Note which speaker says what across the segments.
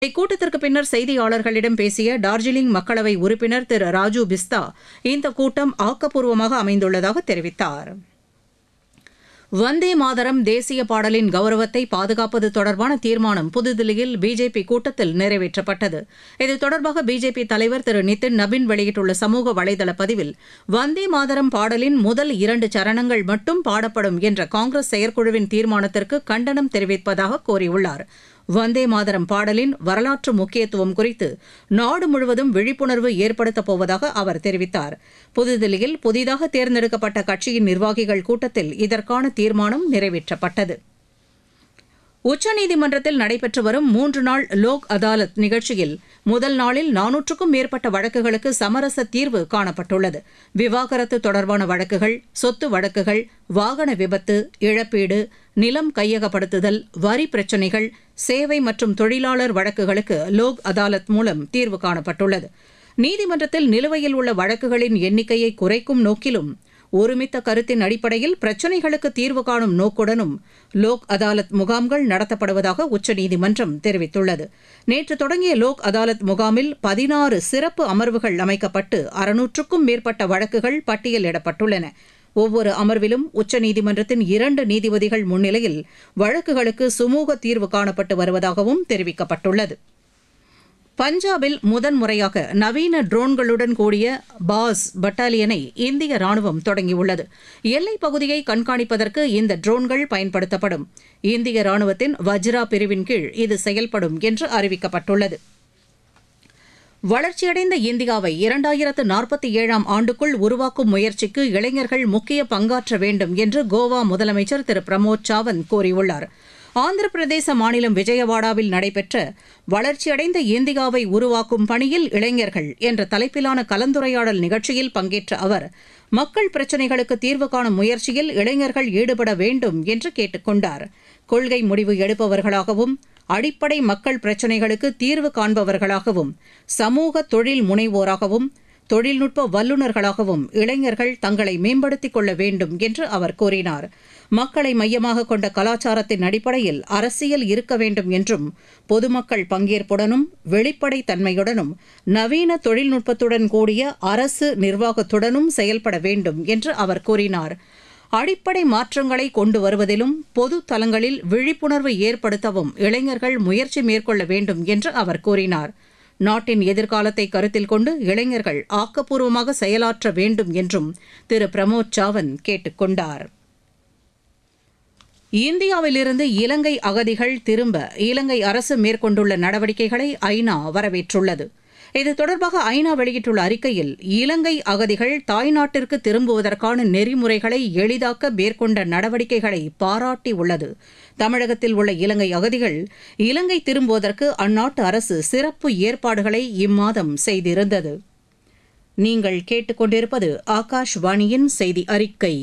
Speaker 1: இக்கூட்டத்திற்கு பின்னர் செய்தியாளர்களிடம் பேசிய டார்ஜிலிங் மக்களவை உறுப்பினர் திரு ராஜு பிஸ்தா இந்த கூட்டம் ஆக்கப்பூர்வமாக அமைந்துள்ளதாக தெரிவித்தார் வந்தே மாதரம் தேசிய பாடலின் கௌரவத்தை பாதுகாப்பது தொடர்பான தீர்மானம் புதுதில்லியில் பிஜேபி கூட்டத்தில் நிறைவேற்றப்பட்டது இது தொடர்பாக பிஜேபி தலைவர் திரு நிதின் நபின் வெளியிட்டுள்ள சமூக வலைதள பதிவில் வந்தே மாதரம் பாடலின் முதல் இரண்டு சரணங்கள் மட்டும் பாடப்படும் என்ற காங்கிரஸ் செயற்குழுவின் தீர்மானத்திற்கு கண்டனம் தெரிவிப்பதாக கூறியுள்ளார் வந்தே மாதரம் பாடலின் வரலாற்று முக்கியத்துவம் குறித்து நாடு முழுவதும் விழிப்புணர்வு ஏற்படுத்தப் போவதாக அவர் தெரிவித்தார் புதுதில்லியில் புதிதாக தேர்ந்தெடுக்கப்பட்ட கட்சியின் நிர்வாகிகள் கூட்டத்தில் இதற்கான தீர்மானம் நிறைவேற்றப்பட்டது உச்சநீதிமன்றத்தில் நடைபெற்று வரும் மூன்று நாள் லோக் அதாலத் நிகழ்ச்சியில் முதல் நாளில் நானூற்றுக்கும் மேற்பட்ட வழக்குகளுக்கு சமரச தீர்வு காணப்பட்டுள்ளது விவாகரத்து தொடர்பான வழக்குகள் சொத்து வழக்குகள் வாகன விபத்து இழப்பீடு நிலம் கையகப்படுத்துதல் வரி பிரச்சினைகள் சேவை மற்றும் தொழிலாளர் வழக்குகளுக்கு லோக் அதாலத் மூலம் தீர்வு காணப்பட்டுள்ளது நீதிமன்றத்தில் நிலுவையில் உள்ள வழக்குகளின் எண்ணிக்கையை குறைக்கும் நோக்கிலும் ஒருமித்த கருத்தின் அடிப்படையில் பிரச்சினைகளுக்கு தீர்வு காணும் நோக்குடனும் லோக் அதாலத் முகாம்கள் நடத்தப்படுவதாக உச்சநீதிமன்றம் தெரிவித்துள்ளது நேற்று தொடங்கிய லோக் அதாலத் முகாமில் பதினாறு சிறப்பு அமர்வுகள் அமைக்கப்பட்டு அறுநூற்றுக்கும் மேற்பட்ட வழக்குகள் பட்டியலிடப்பட்டுள்ளன ஒவ்வொரு அமர்விலும் உச்சநீதிமன்றத்தின் இரண்டு நீதிபதிகள் முன்னிலையில் வழக்குகளுக்கு சுமூக தீர்வு காணப்பட்டு வருவதாகவும் தெரிவிக்கப்பட்டுள்ளது பஞ்சாபில் முதன்முறையாக நவீன ட்ரோன்களுடன் கூடிய பாஸ் பட்டாலியனை இந்திய ராணுவம் தொடங்கியுள்ளது எல்லைப் பகுதியை கண்காணிப்பதற்கு இந்த ட்ரோன்கள் பயன்படுத்தப்படும் இந்திய ராணுவத்தின் வஜ்ரா பிரிவின் கீழ் இது செயல்படும் என்று அறிவிக்கப்பட்டுள்ளது வளர்ச்சியடைந்த இந்தியாவை இரண்டாயிரத்து நாற்பத்தி ஏழாம் ஆண்டுக்குள் உருவாக்கும் முயற்சிக்கு இளைஞர்கள் முக்கிய பங்காற்ற வேண்டும் என்று கோவா முதலமைச்சர் திரு பிரமோத் சாவந்த் கூறியுள்ளார் ஆந்திர பிரதேச மாநிலம் விஜயவாடாவில் நடைபெற்ற வளர்ச்சியடைந்த இந்தியாவை உருவாக்கும் பணியில் இளைஞர்கள் என்ற தலைப்பிலான கலந்துரையாடல் நிகழ்ச்சியில் பங்கேற்ற அவர் மக்கள் பிரச்சினைகளுக்கு தீர்வு காணும் முயற்சியில் இளைஞர்கள் ஈடுபட வேண்டும் என்று கேட்டுக் கொண்டார் கொள்கை முடிவு எடுப்பவர்களாகவும் அடிப்படை மக்கள் பிரச்சினைகளுக்கு தீர்வு காண்பவர்களாகவும் சமூக தொழில் முனைவோராகவும் தொழில்நுட்ப வல்லுநர்களாகவும் இளைஞர்கள் தங்களை மேம்படுத்திக் கொள்ள வேண்டும் என்று அவர் கூறினார் மக்களை மையமாக கொண்ட கலாச்சாரத்தின் அடிப்படையில் அரசியல் இருக்க வேண்டும் என்றும் பொதுமக்கள் பங்கேற்புடனும் வெளிப்படை தன்மையுடனும் நவீன தொழில்நுட்பத்துடன் கூடிய அரசு நிர்வாகத்துடனும் செயல்பட வேண்டும் என்று அவர் கூறினார் அடிப்படை மாற்றங்களை கொண்டு வருவதிலும் பொது தலங்களில் விழிப்புணர்வு ஏற்படுத்தவும் இளைஞர்கள் முயற்சி மேற்கொள்ள வேண்டும் என்று அவர் கூறினார் நாட்டின் எதிர்காலத்தை கருத்தில் கொண்டு இளைஞர்கள் ஆக்கப்பூர்வமாக செயலாற்ற வேண்டும் என்றும் திரு பிரமோத் சாவந்த் கேட்டுக் கொண்டார் இந்தியாவிலிருந்து இலங்கை அகதிகள் திரும்ப இலங்கை அரசு மேற்கொண்டுள்ள நடவடிக்கைகளை ஐநா வரவேற்றுள்ளது இது தொடர்பாக ஐநா வெளியிட்டுள்ள அறிக்கையில் இலங்கை அகதிகள் தாய்நாட்டிற்கு திரும்புவதற்கான நெறிமுறைகளை எளிதாக்க மேற்கொண்ட நடவடிக்கைகளை பாராட்டியுள்ளது தமிழகத்தில் உள்ள இலங்கை அகதிகள் இலங்கை திரும்புவதற்கு அந்நாட்டு அரசு சிறப்பு ஏற்பாடுகளை இம்மாதம் செய்திருந்தது நீங்கள் கேட்டுக்கொண்டிருப்பது ஆகாஷ்வாணியின் செய்தி அறிக்கை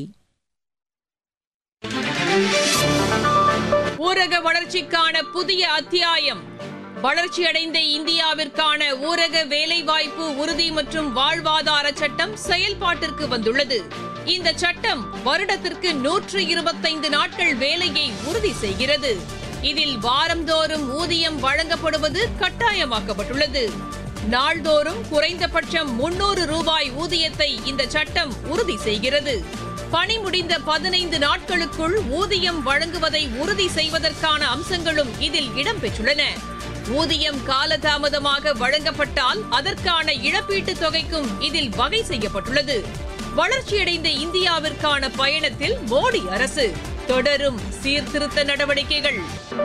Speaker 2: ஊரக வளர்ச்சிக்கான புதிய அத்தியாயம் வளர்ச்சியடைந்த இந்தியாவிற்கான ஊரக வேலைவாய்ப்பு உறுதி மற்றும் வாழ்வாதார சட்டம் செயல்பாட்டிற்கு வந்துள்ளது இந்த சட்டம் வருடத்திற்கு நூற்று இருபத்தைந்து நாட்கள் வேலையை உறுதி செய்கிறது இதில் வாரந்தோறும் ஊதியம் வழங்கப்படுவது கட்டாயமாக்கப்பட்டுள்ளது நாள்தோறும் குறைந்தபட்சம் முன்னூறு ரூபாய் ஊதியத்தை இந்த சட்டம் உறுதி செய்கிறது பணி முடிந்த பதினைந்து நாட்களுக்குள் ஊதியம் வழங்குவதை உறுதி செய்வதற்கான அம்சங்களும் இதில் இடம்பெற்றுள்ளன ஊதியம் காலதாமதமாக வழங்கப்பட்டால் அதற்கான இழப்பீட்டுத் தொகைக்கும் இதில் வகை செய்யப்பட்டுள்ளது வளர்ச்சியடைந்த இந்தியாவிற்கான பயணத்தில் மோடி அரசு தொடரும் சீர்திருத்த நடவடிக்கைகள்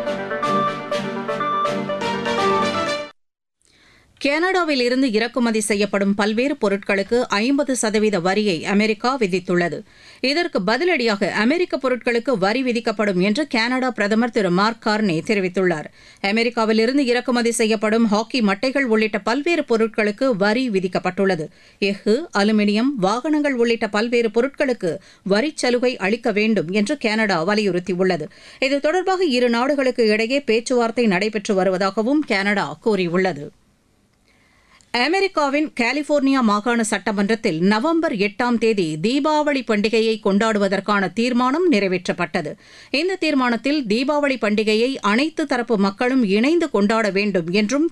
Speaker 1: கனடாவில் இருந்து இறக்குமதி செய்யப்படும் பல்வேறு பொருட்களுக்கு ஐம்பது சதவீத வரியை அமெரிக்கா விதித்துள்ளது இதற்கு பதிலடியாக அமெரிக்க பொருட்களுக்கு வரி விதிக்கப்படும் என்று கனடா பிரதமர் திரு மார்க் கார்னே தெரிவித்துள்ளார் அமெரிக்காவில் இருந்து இறக்குமதி செய்யப்படும் ஹாக்கி மட்டைகள் உள்ளிட்ட பல்வேறு பொருட்களுக்கு வரி விதிக்கப்பட்டுள்ளது எஃகு அலுமினியம் வாகனங்கள் உள்ளிட்ட பல்வேறு பொருட்களுக்கு வரிச் சலுகை அளிக்க வேண்டும் என்று கனடா வலியுறுத்தியுள்ளது இது தொடர்பாக இரு நாடுகளுக்கு இடையே பேச்சுவார்த்தை நடைபெற்று வருவதாகவும் கனடா கூறியுள்ளது அமெரிக்காவின் கலிபோர்னியா மாகாண சட்டமன்றத்தில் நவம்பர் எட்டாம் தேதி தீபாவளி பண்டிகையை கொண்டாடுவதற்கான தீர்மானம் நிறைவேற்றப்பட்டது இந்த தீர்மானத்தில் தீபாவளி பண்டிகையை அனைத்து தரப்பு மக்களும் இணைந்து கொண்டாட வேண்டும் என்றும்